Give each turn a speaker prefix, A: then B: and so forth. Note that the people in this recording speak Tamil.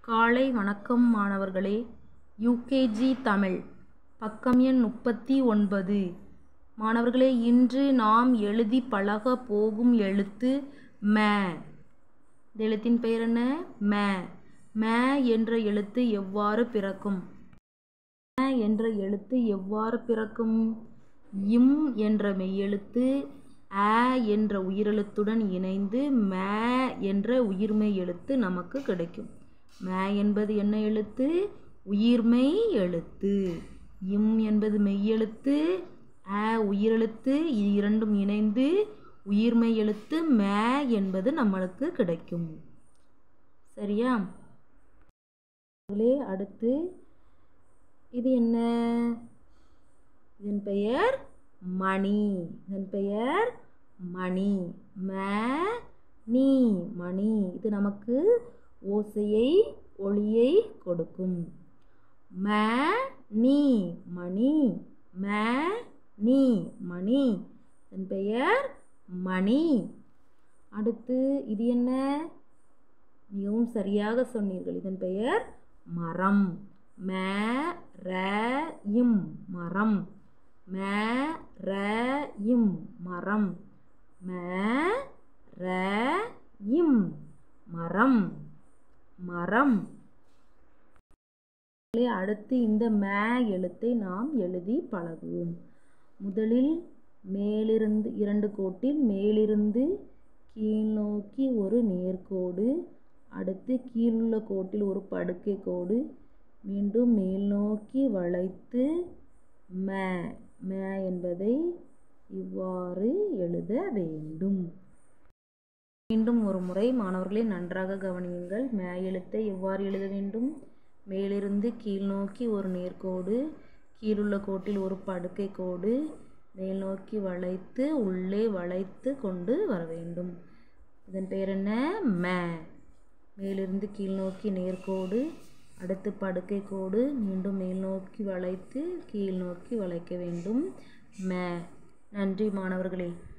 A: காலை வணக்கம் மாணவர்களே யூகேஜி தமிழ் பக்கம் எண் முப்பத்தி ஒன்பது மாணவர்களே இன்று நாம் எழுதி பழக போகும் எழுத்து ம இந்த எழுத்தின் பெயர் என்ன ம ம என்ற எழுத்து எவ்வாறு பிறக்கும் ம என்ற எழுத்து எவ்வாறு பிறக்கும் இம் என்ற மெய்யெழுத்து அ என்ற உயிரெழுத்துடன் இணைந்து ம என்ற உயிர்மெய் எழுத்து நமக்கு கிடைக்கும் ம என்பது என்ன எழுத்து உயிர்மெய் எழுத்து இம் என்பது மெய்யெழுத்து அ உயிரெழுத்து இது இரண்டும் இணைந்து உயிர்மெய் எழுத்து ம என்பது நம்மளுக்கு கிடைக்கும் சரியா அடுத்து இது என்ன இதன் பெயர் மணி இதன் பெயர் மணி ம நீ மணி இது நமக்கு ஓசையை ஒளியை கொடுக்கும் ம நீ மணி ம நீ மணி இதன் பெயர் மணி அடுத்து இது என்ன மிகவும் சரியாக சொன்னீர்கள் இதன் பெயர் மரம் ம ர இம் மரம் ம ர இம் மரம் ம ர இம் மரம் மரம் அடுத்து இந்த ம எழுத்தை நாம் எழுதி பழகுவோம் முதலில் மேலிருந்து இரண்டு கோட்டில் மேலிருந்து கீழ் நோக்கி ஒரு நேர்கோடு அடுத்து கீழுள்ள கோட்டில் ஒரு படுக்கை கோடு மீண்டும் மேல் நோக்கி வளைத்து ம ம என்பதை இவ்வாறு எழுத வேண்டும் மீண்டும் ஒரு முறை மாணவர்களை நன்றாக கவனியுங்கள் மே எழுத்தை எவ்வாறு எழுத வேண்டும் மேலிருந்து கீழ் நோக்கி ஒரு நேர்கோடு கீழுள்ள கோட்டில் ஒரு படுக்கை கோடு மேல் நோக்கி வளைத்து உள்ளே வளைத்து கொண்டு வர வேண்டும் இதன் பெயர் என்ன ம மேலிருந்து கீழ் நோக்கி நேர்கோடு அடுத்து படுக்கை கோடு மீண்டும் மேல் நோக்கி வளைத்து கீழ் நோக்கி வளைக்க வேண்டும் ம நன்றி மாணவர்களே